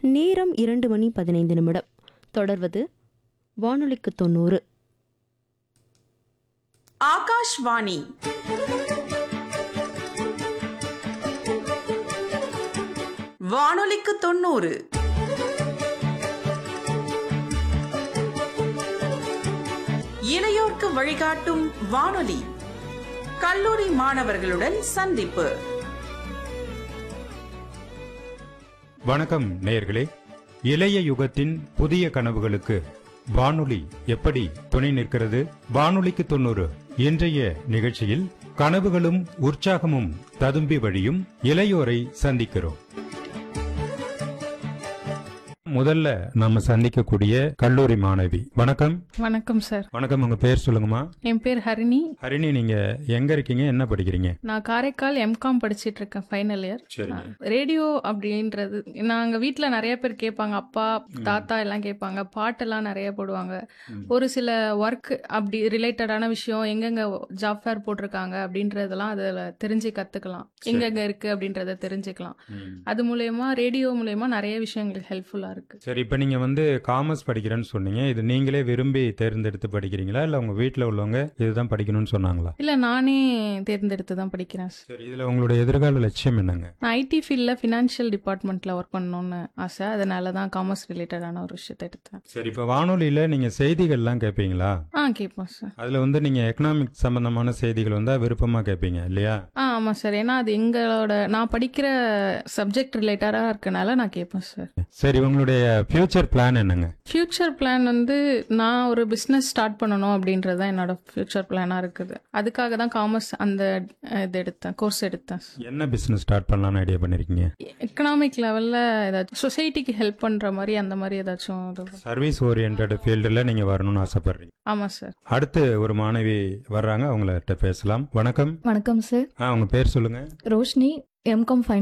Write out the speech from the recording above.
நேரம் இரண்டு மணி பதினைந்து நிமிடம் தொடர்வது வானொலிக்கு தொண்ணூறு ஆகாஷ்வாணி வானொலிக்கு தொண்ணூறு இளையோர்க்கு வழிகாட்டும் வானொலி கல்லூரி மாணவர்களுடன் சந்திப்பு வணக்கம் நேயர்களே இளைய யுகத்தின் புதிய கனவுகளுக்கு வானொலி எப்படி துணை நிற்கிறது வானொலிக்கு தொண்ணூறு இன்றைய நிகழ்ச்சியில் கனவுகளும் உற்சாகமும் ததும்பி வழியும் இளையோரை சந்திக்கிறோம் முதல்ல நம்ம சந்திக்கக்கூடிய கல்லூரி மாணவி வணக்கம் வணக்கம் சார் வணக்கம் உங்க பேர் சொல்லுங்கம்மா என் பேர் ஹரிணி ஹரிணி நீங்க எங்க இருக்கீங்க என்ன படிக்கிறீங்க நான் காரைக்கால் எம்காம் படிச்சிட்டு இருக்கேன் ஃபைனல் இயர் சரிங்க ரேடியோ அப்படின்றது நாங்க வீட்ல நிறைய பேர் கேட்பாங்க அப்பா தாத்தா எல்லாம் கேட்பாங்க பாட்டெல்லாம் நிறைய போடுவாங்க ம். ஒரு சில ஒர்க் அப்படி ரிலேட்டடான விஷயம் எங்கெங்க ஜாப் ஃபேர் போட்டிருக்காங்க அப்படின்றதெல்லாம் அதுல தெரிஞ்சு கத்துக்கலாம் எங்கெங்க இருக்கு அப்படின்றத தெரிஞ்சுக்கலாம் ம். அது மூலயமா ரேடியோ மூலயமா நிறைய விஷயங்களுக்கு ஹெல்ப்ஃபுல்லா இருக்கு சரி இப்போ நீங்க வந்து காமர்ஸ் படிக்கிறேன்னு சொன்னீங்க இது நீங்களே விரும்பி தேர்ந்தெடுத்து படிக்கிறீங்களா இல்ல உங்க வீட்ல உள்ளவங்க இதுதான் படிக்கணும்னு சொன்னாங்களா இல்ல நானே தேர்ந்தெடுத்து தான் படிக்கிறேன் sir. சரி இதுல உங்களுடைய எதிர்கால லட்சியம் என்னங்க நான் ஐடி ஃபீல்டில் ஃபினான்ஷியல் டிபார்ட்மெண்ட்டில் ஒர்க் பண்ணணும்னு ஆசை அதனால தான் காமர்ஸ் ரிலேட்டடான ஒரு விஷயத்தை எடுத்தேன் சரி இப்போ வானொலியில நீங்க செய்திகள்லாம் கேட்பீங்களா ஆ கேட்போம் சார் அதுல வந்து நீங்க எக்கனாமிக் சம்பந்தமான செய்திகள் வந்தா விருப்பமா கேட்பீங்க இல்லையா ஆ ஆமாம் சார் ஏன்னா அது எங்களோட நான் படிக்கிற சப்ஜெக்ட் ரிலேட்டடாக இருக்கனால நான் கேட்பேன் சார் சரி உங்களுடைய ஃபியூச்சர் பிளான் என்னங்க ஃப்யூச்சர் பிளான் வந்து நான் ஒரு பிஸ்னஸ் ஸ்டார்ட் பண்ணணும் அப்படின்றது தான் என்னோட ஃப்யூச்சர் பிளானாக இருக்குது அதுக்காக தான் காமர்ஸ் அந்த அஹ், இது எடுத்தேன் கோர்ஸ் எடுத்தேன் என்ன பிசினஸ் ஸ்டார்ட் பண்ணலாம்னு ஐடியா பண்ணிருக்கீங்க எக்கனாமிக் லெவலில் ஏதாச்சும் சொசைட்டிக்கு ஹெல்ப் பண்ணுற மாதிரி அந்த மாதிரி ஏதாச்சும் ஒரு- சர்வீஸ் ஓரியன்ட் ஃபீல்டில் நீங்க வரணும்னு ஆசைப்படுறீங்க ஆமாம் சார் அடுத்து ஒரு மாணவி வர்றாங்க அவங்கள்ட்ட பேசலாம் வணக்கம் வணக்கம் சார் ஆ உங்க பேர் சொல்லுங்க ரோஷினி எம்காம் ஃபைனல்